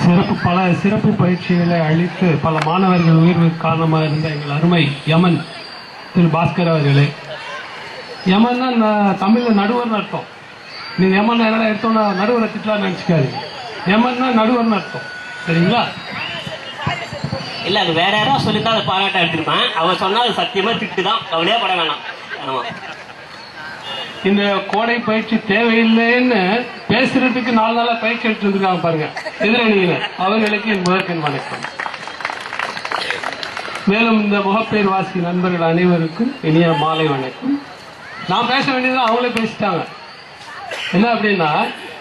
சிறப்பு பல சிறப்பு பயிற்சிகளை அளித்து பல மாணவர்கள் உயர்வுக்கு காரணமாக இருந்த எங்கள் அருமை யமன் திரு பாஸ்கர் அவர்களே யமன்னா ந- தமிழ்ல நடுவர்னு அர்த்தம் நீங்க யமன் என்னடா எடுத்தோம்னா நடுவரை திட்டலாம் நினைச்சுக்காதீங்க யமன்னா நடுவர்னு அர்த்தம் சரிங்களா இல்ல அது வேற யாரோ சொல்லியிருந்தா அதை பாராட்ட எடுத்திருப்பேன் அவன் சொன்னா அது சத்தியமா திட்டு தான் கவலையே பட வேணாம் ஆமா இந்த கோடை பயிற்சி தேவையில்லைன்னு பேசுறதுக்கு நாலு நாளா பயிற்சி எடுத்து இருக்காங்க பாருங்க எதிரணியினர் அவர்களுக்கு என் முதற்கண் வணக்கம் மேலும் இந்த முகப்பேர் வாசி நண்பர்கள் அனைவருக்கும் இனிய மாலை வணக்கம் நான் பேச வேண்டியது அவங்களே பேசிட்டாங்க என்ன அப்படின்னா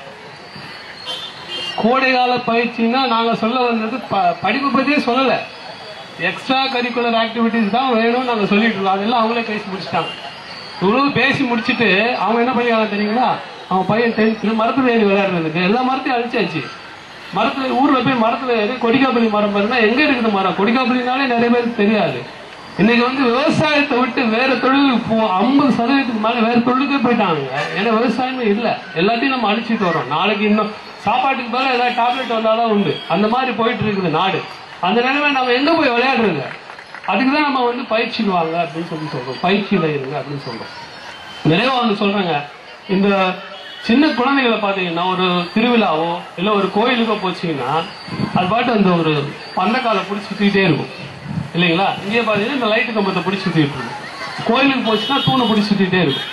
கோடைகால பயிற்சின்னா நாங்க சொல்ல வந்தது ப- படிப்பு பத்தியே சொல்லல எக்ஸ்ட்ரா கரிக்குலர் ஆக்டிவிட்டிஸ் தான் வேணும்னு நாங்க சொல்லிட்டு இருக்கோம் அதெல்லாம் அவங்களே பேசி முடிச்சிட்டாங்க இவ்வளவு பேசி முடிச்சிட்டு அவங்க என்ன பண்ணிருக்காங்க தெரியுங்களா அவன் பையன் டென்த் மரத்துல ஏறி விளையாடுறதுக்கு எல்லா மரத்தையும் அழிச்சாச்சு மரத்துல ஊர்ல போய் மரத்துல ஏறி கொடிக்காப்பள்ளி மரம் பாருன்னா எங்க இருக்குது மரம் கொடிக்காப்பள்ளினாலே நிறைய பேருக்கு தெரியாது இன்னைக்கு வந்து விவசாயத்தை விட்டு வேற தொழிலுக்கு போ ஐம்பது சதவீதத்துக்கு மேல வேற தொழிலுக்கே போயிட்டாங்க ஏன்னா விவசாயமே இல்ல எல்லாத்தையும் நம்ம அழிச்சிட்டு வரோம் நாளைக்கு இன்னும் சாப்பாட்டுக்கு பதிலா ஏதாவது டேப்லெட் வந்தாதான் உண்டு அந்த மாதிரி போயிட்டு இருக்குது நாடு அந்த நிலைமை நம்ம எங்க போய் விளையாடுறது அதுக்கு தான் நம்ம வந்து பயிற்சிக்கு வாங்க அப்படின்னு சொல்லி சொல்றோம் பயிற்சியில இருங்க அப்படின்னு சொல்றோம் நிறைவா வந்து சொல்றேங்க இந்த சின்ன குழந்தைகளை பாத்தீங்கன்னா ஒரு திருவிழாவோ இல்ல ஒரு கோயிலுக்கோ போச்சீங்கன்னா அது பாட்டு அந்த ஒரு பந்தக்காலை பிடிச்சி சுத்திக்கிட்டே இருக்கும் இல்லைங்களா இங்கே பாத்தீங்கன்னா இந்த லைட்டு கம்பத்தை பிடிச்சி சுத்திட்டு இருக்கும் கோயிலுக்கு போச்சுன்னா தூணை பிடிச்சி சுத்திட்டே இருக்கும்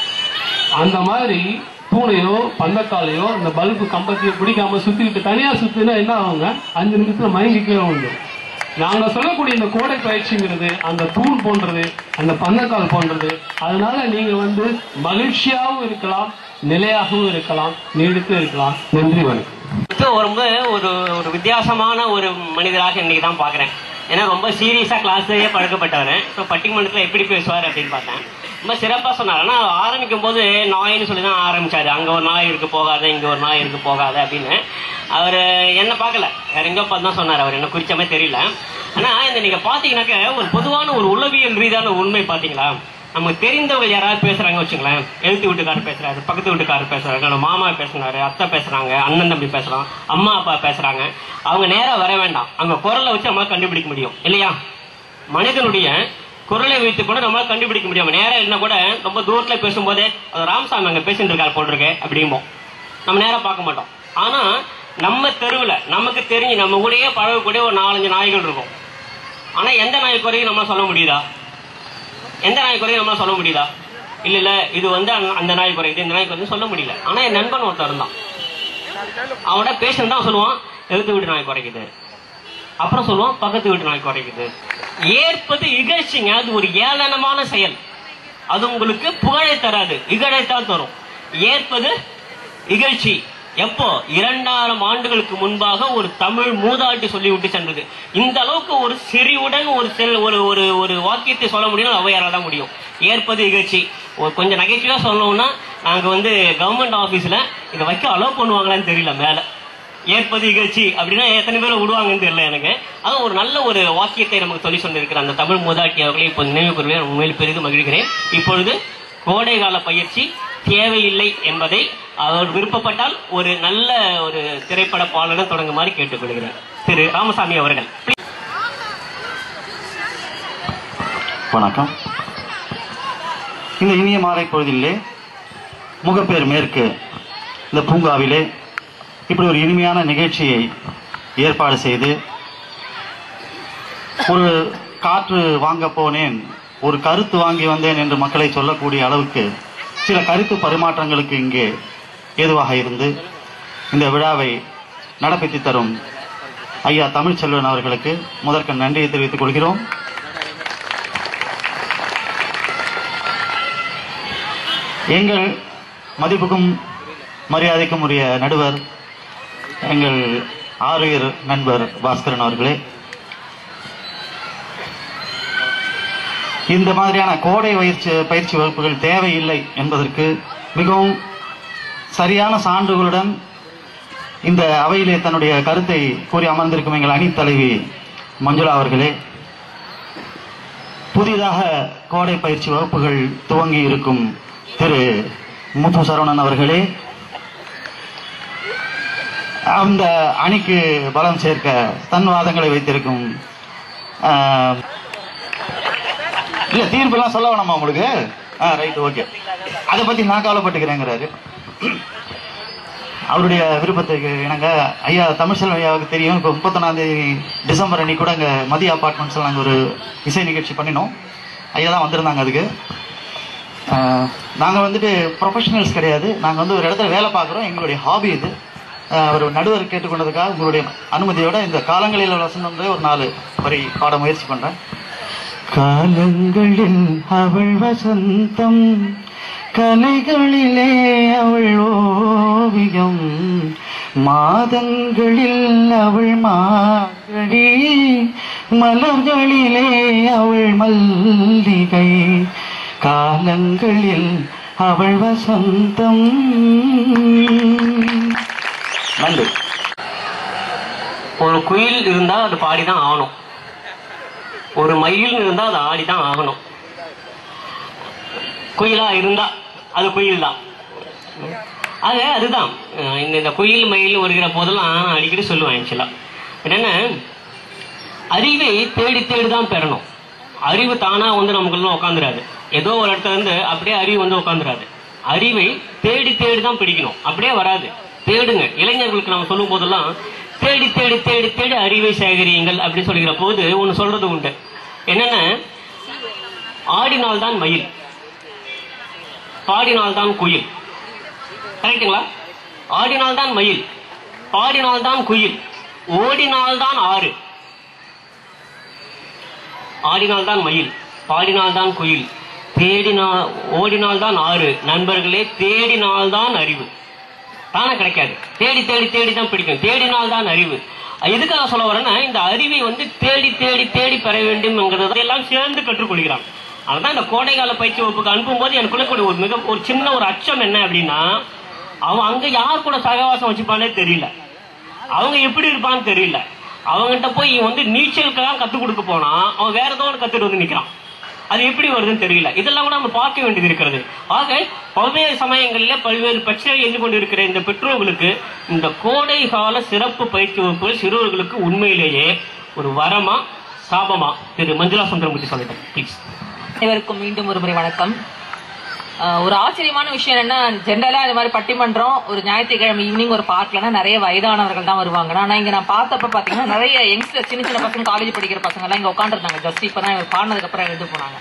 அந்த மாதிரி தூணையோ பந்தக்காலையோ இந்த பல்பு கம்பத்தையோ பிடிக்காம சுத்திக்கிட்டு தனியா சுத்தினா என்ன ஆகுங்க அஞ்சு நிமிஷத்துல மயங்கி கீழே வந்துடும் நாங்க சொல்லக்கூடிய இந்த கோடை பயிற்சிங்கிறது அந்த தூண் போன்றது அந்த பந்தக்கால் போன்றது அதனால நீங்க வந்து மகிழ்ச்சியாகவும் இருக்கலாம் நிலையாகவும் இருக்கலாம் நீடித்து இருக்கலாம் நன்றி வணக்கம் இப்போ ரொம்ப ஒரு ஒரு வித்தியாசமான ஒரு மனிதராக இன்னைக்கு தான் பாக்குறேன் ஏன்னா ரொம்ப சீரியஸா கிளாஸ்லயே பழக்கப்பட்டவர் ஸோ பட்டிமன்றத்தில் எப்படி பேசுவார் அப்படின்னு பார்த்தேன் ரொம்ப சிறப்பா சொன்னார் ஆனா ஆரம்பிக்கும் போது நாயின்னு சொல்லி தான் ஆரம்பிச்சாரு அங்க ஒரு நாய் இருக்கு போகாத இங்க ஒரு நாய் இருக்கு போகாத அப்படின்னு அவர் என்ன பார்க்கல வேற எங்கோ பார்த்து தான் சொன்னார் அவர் என்ன குறிச்ச மாதிரி தெரியல ஆனா இந்த நீங்க பாத்தீங்கன்னாக்க ஒரு பொதுவான ஒரு உளவியல் ரீதியான உண்மை பாத்தீங்களா நமக்கு தெரிந்தவங்க யாராவது பேசுறாங்க வச்சுங்களேன் எழுத்து வீட்டுக்காரர் பேசுறாரு பக்கத்து வீட்டுக்காரர் பேசுறாரு நம்ம மாமா பேசுறாரு அத்தை பேசுறாங்க அண்ணன் தம்பி பேசுறான் அம்மா அப்பா பேசுறாங்க அவங்க நேரா வர வேண்டாம் அவங்க குரலை வச்சு நம்மளால கண்டுபிடிக்க முடியும் இல்லையா மனிதனுடைய குரலை வைத்து கூட நம்மளால கண்டுபிடிக்க முடியும் நேரா என்ன கூட ரொம்ப தூரத்துல பேசும்போதே அது ராமசாமி அங்க பேசிட்டு இருக்காரு போல் இருக்கு அப்படிம்போம் நம்ம நேரா பார்க்க மாட்டோம் ஆனா நம்ம தெருவுல நமக்கு தெரிஞ்சு நம்ம கூடயே பழகக்கூடிய ஒரு நாலஞ்சு நாய்கள் இருக்கும் ஆனா எந்த நாய் குறையும் நம்மளால சொல்ல முடியுதா எந்த நாய் குறையும் நம்மளால சொல்ல முடியுதா இல்ல இல்ல இது வந்து அந்த- அந்த நாய் குறையுது இந்த நாய் குறையுது சொல்ல முடியல ஆனா என் நண்பன் ஒருத்தர் இருந்தான் அவனோட பேசிட்டு அவன் சொல்லுவான் எழுத்து வீட்டு நாய் குறைக்குது அப்புறம் சொல்லுவான் பக்கத்து வீட்டு நாய் குறைக்குது ஏற்பது இகழ்ச்சிங்க அது ஒரு ஏளனமான செயல் அது உங்களுக்கு புகழை தராது இகழைத்தான் தரும் ஏற்பது இகழ்ச்சி எப்போ இரண்டாயிரம் ஆண்டுகளுக்கு முன்பாக ஒரு தமிழ் மூதாட்டி சொல்லிவிட்டு சென்றது இந்த அளவுக்கு ஒரு செறிவுடன் ஒரு செல் ஒரு ஒரு ஒரு வாக்கியத்தை சொல்ல முடியும் அவையாரால் தான் முடியும் ஏற்பது இகழ்ச்சி ஒரு கொஞ்சம் நகைச்சுவையா சொல்லணும்னா நாங்க வந்து கவர்மெண்ட் ஆபீஸ்ல இதை வைக்க அலோவ் பண்ணுவாங்களான்னு தெரியல மேல ஏற்பது இகழ்ச்சி அப்படின்னா எத்தனை பேர் விடுவாங்கன்னு தெரியல எனக்கு அது ஒரு நல்ல ஒரு வாக்கியத்தை நமக்கு சொல்லி சொன்னிருக்கிற அந்த தமிழ் மூதாட்டி அவர்களை இப்போ நினைவு கூறுவேன் உண்மையில் பெரிதும் மகிழ்கிறேன் இப்பொழுது கோடை கால பயிற்சி தேவையில்லை என்பதை அவர் விருப்பப்பட்டால் ஒரு நல்ல ஒரு திரைப்பட பாடலுடன் தொடங்குமாறு கேட்டுக்கொள்கிறேன் திரு ராமசாமி அவர்கள் வணக்கம் இந்த இனிய மாலை பொழுதிலே முகப்பேர் மேற்கு இந்த பூங்காவிலே இப்படி ஒரு இனிமையான நிகழ்ச்சியை ஏற்பாடு செய்து ஒரு காற்று வாங்க போனேன் ஒரு கருத்து வாங்கி வந்தேன் என்று மக்களை சொல்லக்கூடிய அளவுக்கு சில கருத்து பரிமாற்றங்களுக்கு இங்கே ஏதுவாக இருந்து இந்த விழாவை நடப்பித்து தரும் ஐயா தமிழ்ச்செல்வன் அவர்களுக்கு முதற்க நன்றியை தெரிவித்துக் கொள்கிறோம் எங்கள் மதிப்புக்கும் மரியாதைக்கும் உரிய நடுவர் எங்கள் ஆறுயிர் நண்பர் பாஸ்கரன் அவர்களே இந்த மாதிரியான கோடை பயிற்சி பயிற்சி வகுப்புகள் தேவையில்லை என்பதற்கு மிகவும் சரியான சான்றுகளுடன் இந்த அவையிலே தன்னுடைய கருத்தை கூறி அமர்ந்திருக்கும் எங்கள் அணித் தலைவி மஞ்சுளா அவர்களே புதிதாக கோடை பயிற்சி வகுப்புகள் துவங்கி இருக்கும் திரு முத்து சரவணன் அவர்களே அந்த அணிக்கு பலம் சேர்க்க தன் வாதங்களை வைத்திருக்கும் ஆஹ், இல்ல தீர்ப்பெல்லாம் சொல்ல வேணாமா உங்களுக்கு ஆ ரைட் ஓகே அதை பத்தி நான் கவலைப்பட்டுக்கிறேங்கிறாரு அவருடைய விருப்பத்துக்கு இணங்க ஐயா தமிழ்செல்வன் ஐயாவுக்கு தெரியும் இப்போ முப்பத்தொன்னாம் தேதி டிசம்பர் அன்னைக்கு கூட அங்கே மதிய அப்பார்ட்மெண்ட்ஸில் நாங்கள் ஒரு இசை நிகழ்ச்சி பண்ணினோம் ஐயா தான் வந்திருந்தாங்க அதுக்கு நாங்கள் வந்துட்டு ப்ரொஃபஷனல்ஸ் கிடையாது நாங்கள் வந்து ஒரு இடத்துல வேலை பார்க்குறோம் எங்களுடைய ஹாபி இது ஆஹ் அவர் நடுவர் கேட்டுக்கொண்டதுக்காக உங்களுடைய அனுமதியோட இந்த காலங்களில் வசந்தம்ன்ற ஒரு நாலு வரி பாட முயற்சி பண்ணுறேன் காலங்களில் அவள் வசந்தம் கலைகளிலே அவள் ஓவியம் மாதங்களில் அவள் மார்கழி மலர்களிலே அவள் மல்லிகை காலங்களில் அவள் வசந்தம் நன்றி ஒரு குயில் இருந்தா அது பாடிதான் ஆகணும் ஒரு மயில் இருந்தா அது ஆடிதான் ஆகணும் குயிலா இருந்தா அது குயில் தான் அது அதுதான் அஹ் இந்த இந்த குயில் மயில் வருகிற போதெல்லாம் நான் அடிக்கடி சொல்லுவேன் ஆக்சுவலா என்னன்னா அறிவை தேடி தேடி தான் பெறணும் அறிவு தானா வந்து நமக்குள்ள உட்காந்துராது ஏதோ ஒரு இடத்துல இருந்து அப்படியே அறிவு வந்து உட்காந்துராது அறிவை தேடி தேடி தான் பிடிக்கணும் அப்படியே வராது தேடுங்க இளைஞர்களுக்கு நம்ம சொல்லும் போதெல்லாம் தேடி தேடி தேடி தேடி அறிவை சேகரியுங்கள் அப்படின்னு சொல்லுகிற போது ஒன்று சொல்றது உண்டு என்னன்னா ஆடினால்தான் மயில் பாடினால்தான் குயில் கரெக்டுங்களா ஆடினால்தான் மயில் பாடினால்தான் குயில் ஓடினால்தான் ஆறு ஆடினால்தான் மயில் பாடினால்தான் குயில் தேடினால் ஓடினால்தான் ஆறு நண்பர்களே தேடினால்தான் அறிவு தானே கிடைக்காது தேடி தேடி தேடி தான் பிடிக்கும் தேடினால்தான் அறிவு எதுக்காக சொல்ல வரேன்னா இந்த அறிவை வந்து தேடி தேடி தேடி பெற வேண்டும் என்கிறது எல்லாம் சேர்ந்து கற்றுக்கொள்கிறான் அதுதான் இந்த கோடைகால பயிற்சி வகுப்புக்கு அனுப்பும்போது எனக்குள்ள கூட ஒரு மிக ஒரு சின்ன ஒரு அச்சம் என்ன அப்படின்னா அவன் அங்க யார் கூட சகவாசம் வச்சுப்பானே தெரியல அவங்க எப்படி இருப்பான்னு தெரியல அவங்ககிட்ட போய் இவன் வந்து நீச்சலுக்கெல்லாம் கத்துக் கொடுக்க போனா அவன் வேற ஏதோ ஒன்று கத்துட்டு வந்து நிக்கிறான் அது எப்படி வருதுன்னு தெரியல இதெல்லாம் கூட நம்ம பார்க்க வேண்டியது இருக்கிறது ஆக பல்வேறு சமயங்களிலே பல்வேறு பிரச்சனை எண்ணி கொண்டிருக்கிற இந்த பெற்றோர்களுக்கு இந்த கோடை கால சிறப்பு பயிற்சி வகுப்புகள் சிறுவர்களுக்கு உண்மையிலேயே ஒரு வரமா சாபமா திரு மஞ்சுளா சுந்தரமூர்த்தி சொல்லிட்டேன் ப்ளீஸ் அனைவருக்கும் மீண்டும் ஒரு முறை வணக்கம் ஆஹ் ஒரு ஆச்சரியமான விஷயம் என்னன்னா ஜென்ரலா இந்த மாதிரி பட்டிமன்றம் ஒரு ஞாயிற்றுக்கிழமை ஈவினிங் ஒரு பார்க்லனா நிறைய வயதானவர்கள் தான் வருவாங்க ஆனா இங்க நான் பார்த்தப்ப பாத்தீங்கன்னா நிறைய யங்ஸ்டர் சின்ன சின்ன பசங்க காலேஜ் படிக்கிற பசங்க எல்லாம் இங்க உட்காந்துருந்தாங்க ஜஸ்ட் இப்பதான் இவர் பாடினதுக்கு அப்புறம் எழுந்து போனாங்க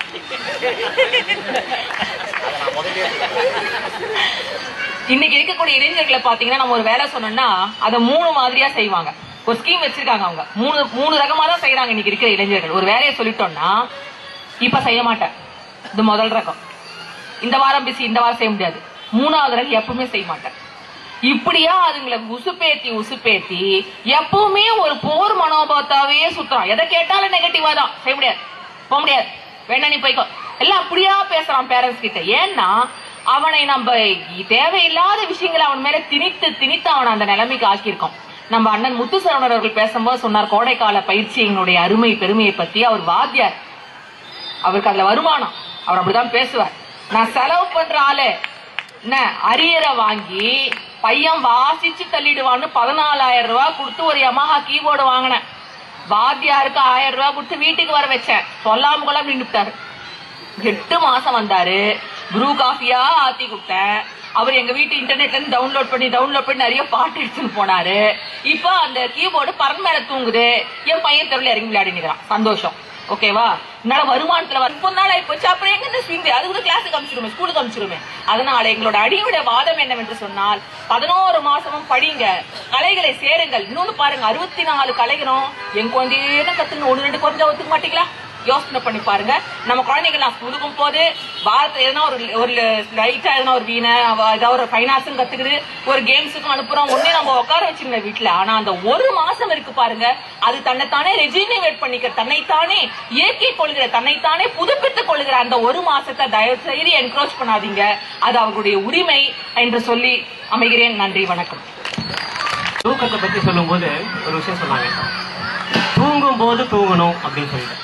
இன்னைக்கு இருக்கக்கூடிய இளைஞர்களை பாத்தீங்கன்னா நம்ம ஒரு வேலை சொன்னோம்னா அதை மூணு மாதிரியா செய்வாங்க ஒரு ஸ்கீம் வச்சிருக்காங்க அவங்க மூணு மூணு ரகமா தான் செய்யறாங்க இன்னைக்கு இருக்கிற இளைஞர்கள் ஒரு வேலையை சொல்லிட்டோம்னா இப்ப செய்ய மாட்டேன் இது முதல் ரகம் இந்த வாரம் பிஸி இந்த வாரம் செய்ய முடியாது மூணாவது ரகம் எப்பவுமே செய்ய மாட்டேன் இப்படியா அதுங்களை உசுப்பேத்தி உசுப்பேத்தி எப்பவுமே ஒரு போர் மனோபாவத்தாவே சுத்துறான் எதை கேட்டாலும் நெகட்டிவா தான் செய்ய முடியாது போக முடியாது வேணா நீ போய்க்கோ எல்லாம் அப்படியா பேசுறான் பேரண்ட்ஸ் கிட்ட ஏன்னா அவனை நம்ம தேவையில்லாத விஷயங்களை அவன் மேல திணித்து திணித்து அவனை அந்த நிலைமைக்கு ஆக்கியிருக்கோம் நம்ம அண்ணன் முத்துசரவணர் அவர்கள் பேசும்போது சொன்னார் கோடைக்கால பயிற்சியினுடைய அருமை பெருமையை பத்தி அவர் வாத்தியார் அவருக்கு அதுல வருமானம் அவர் அப்படிதான் பேசுவார் நான் செலவு பண்ற ஆளு என்ன அரியரை வாங்கி பையன் வாசிச்சு தள்ளிடுவான்னு பதினாலாயிரம் ரூபாய் கொடுத்து ஒரு யமஹா கீபோர்டு வாங்கினேன் வாத்தியாருக்கு ஆயிரம் ரூபாய் கொடுத்து வீட்டுக்கு வர வச்சேன் சொல்லாம கொள்ளாம நின்றுட்டாரு எட்டு மாசம் வந்தாரு ப்ரூ காஃபியா ஆத்தி கொடுத்தேன் அவர் எங்க வீட்டு இன்டர்நெட்ல இருந்து டவுன்லோட் பண்ணி டவுன்லோட் பண்ணி நிறைய பாட்டு எடுத்துன்னு போனாரு இப்போ அந்த கீபோர்டு பரன் மேல தூங்குது என் பையன் தெருவில் இறங்கி விளையாடினுக்கிறான் சந்தோஷம் ஓகேவா என்னால வருமானத்துல வர முப்பது நாள் ஆயிப்போச்சு அப்புறம் எங்க இந்த ஸ்விங் அது கூட கிளாஸுக்கு அமிச்சிருமே ஸ்கூலுக்கு அமிச்சிருமே அதனால எங்களோட அடியோட வாதம் என்னவென்று சொன்னால் பதினோரு மாசமும் படிங்க கலைகளை சேருங்கள் இன்னொன்னு பாருங்க அறுபத்தி நாலு கலைகளும் என் குழந்தையே தான் கத்துங்க ஒண்ணு ரெண்டு குழந்தை ஒத்துக்க மாட்டீங்களா யோசனை பண்ணி பாருங்க நம்ம குழந்தைகள் நான் ஸ்கூலுக்கும் போது வாரத்துல எதனா ஒரு ஒரு லைட்டா எதனா ஒரு வீணை அவ ஏதாவது ஒரு ஃபைனான்ஸும் கத்துக்குது ஒரு கேம்ஸுக்கும் அனுப்புறோம் உடனே நம்ம உட்கார வச்சிருந்த வீட்டுல ஆனா அந்த ஒரு மாசம் இருக்கு பாருங்க அது தன்னைத்தானே ரெஜினிவேட் பண்ணிக்கிற தன்னைத்தானே இயக்கிக் கொள்கிற தன்னைத்தானே புதுப்பித்துக் கொள்கிற அந்த ஒரு மாசத்தை தயவு செய்து என்கரேஜ் பண்ணாதீங்க அது அவர்களுடைய உரிமை என்று சொல்லி அமைகிறேன் நன்றி வணக்கம் தூக்கத்தை பத்தி சொல்லும்போது ஒரு விஷயம் சொன்னாங்க தூங்கும் போது தூங்கணும் அப்படின்னு சொல்லிட்டு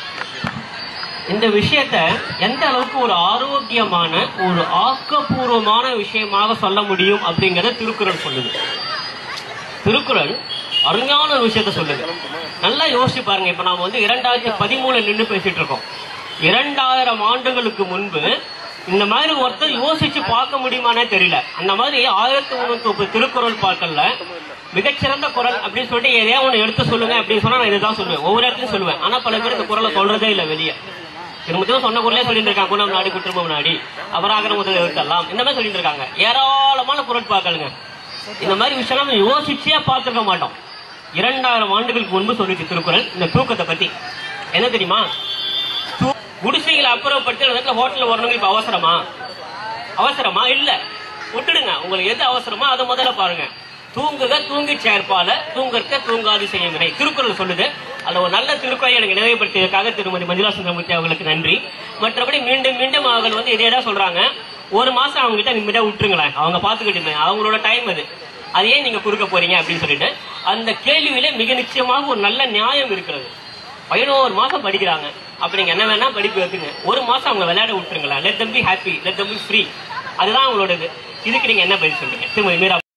இந்த விஷயத்த எந்த அளவுக்கு ஒரு ஆரோக்கியமான ஒரு ஆக்கப்பூர்வமான விஷயமாக சொல்ல முடியும் அப்படிங்கறத திருக்குறள் சொல்லுது திருக்குறள் அருமையான ஒரு விஷயத்த சொல்லுது நல்லா யோசிச்சு பாருங்க இப்ப நாம வந்து இரண்டாயிரத்தி பதிமூணுல நின்று பேசிட்டு இருக்கோம் இரண்டாயிரம் ஆண்டுகளுக்கு முன்பு இந்த மாதிரி ஒருத்தர் யோசிச்சு பார்க்க முடியுமானே தெரியல அந்த மாதிரி ஆயிரத்தி முன்னூத்தி முப்பது திருக்குறள் பார்க்கல மிகச்சிறந்த குரல் அப்படின்னு சொல்லிட்டு எதையா ஒண்ணு எடுத்து சொல்லுங்க அப்படின்னு சொன்னா நான் இதுதான் சொல்லுவேன் ஒவ்வொரு இடத்துலயும் சொல்லுவேன் ஆனா பல பேர் இந்த குரலை சொல்றதே இல்ல வெளியே திரும்ப திரும்ப சொன்ன குரலே சொல்லிட்டு இருக்காங்க குணம் நாடி குற்றம் நாடி அபராகர முதல் எழுத்தெல்லாம் இந்த மாதிரி சொல்லிட்டு இருக்காங்க ஏராளமான குரல் பார்க்கலுங்க இந்த மாதிரி விஷயம் நம்ம யோசிச்சே பார்த்துக்க மாட்டோம் இரண்டாயிரம் ஆண்டுகளுக்கு முன்பு சொல்லிச்சு திருக்குறள் இந்த தூக்கத்தை பத்தி என்ன தெரியுமா தூ- குடிசைகளை அப்புறப்படுத்தி அந்த இடத்துல ஹோட்டல்ல வரணுங்க இப்ப அவசரமா அவசரமா இல்ல விட்டுடுங்க உங்களுக்கு எது அவசரமோ அதை முதல்ல பாருங்க தூங்குக தூங்கி சேர்ப்பால தூங்கற்க தூங்காது செய்யும் வினை திருக்குறள் சொல்லுது அதுல ஒரு நல்ல திருக்குறளை எனக்கு நினைவுபடுத்தியதற்காக திருமதி மஞ்சுளா சுந்தரமூர்த்தி அவர்களுக்கு நன்றி மற்றபடி மீண்டும் மீண்டும் அவர்கள் வந்து இதே தான் சொல்றாங்க ஒரு மாசம் அவங்க கிட்ட நிம்மதியா விட்டுருங்களேன் அவங்க பாத்துக்கிட்டுமே அவங்களோட டைம் அது அது ஏன் நீங்க குறுக்க போறீங்க அப்படின்னு சொல்லிட்டு அந்த கேள்வியில மிக நிச்சயமாக ஒரு நல்ல நியாயம் இருக்கிறது பதினோரு மாசம் படிக்கிறாங்க அப்ப நீங்க என்ன வேணா படிப்பு வைக்குங்க ஒரு மாசம் அவங்க விளையாட விட்டுருங்களேன் லெட் தம்பி ஹாப்பி லெட் தம்பி ஃப்ரீ அதுதான் அவங்களோட இது இதுக்கு நீங்க என்ன பதில் சொல்றீங்க திருமதி மீரா